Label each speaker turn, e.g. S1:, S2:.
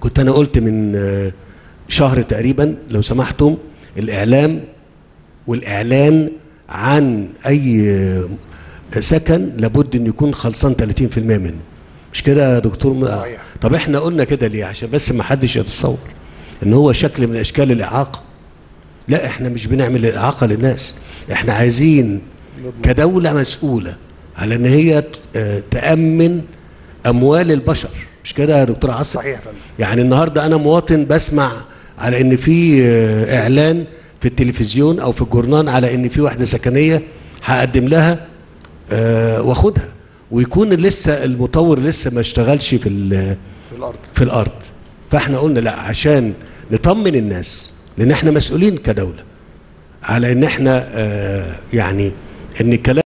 S1: كنت انا قلت من آه، شهر تقريبا لو سمحتم الاعلام والاعلان عن اي آه، سكن لابد ان يكون خلصان 30% منه مش كده يا دكتور م-
S2: صحيح.
S1: طب احنا قلنا كده ليه عشان بس ما حدش يتصور ان هو شكل من اشكال الاعاقه لا احنا مش بنعمل الاعاقه للناس احنا عايزين كدوله مسؤوله على ان هي ت- آه، تامن اموال البشر مش كده يا دكتور عاصم
S2: صحيح يا فندم.
S1: يعني النهارده انا مواطن بسمع على ان في آه، اعلان في التلفزيون او في الجورنال على ان في وحده سكنيه هقدم لها آه، واخدها ويكون لسه المطور لسه ما اشتغلش في ال-
S2: في الارض
S1: في الارض فاحنا قلنا لا عشان نطمن الناس لان احنا مسؤولين كدوله على ان احنا آه، يعني ان الكلام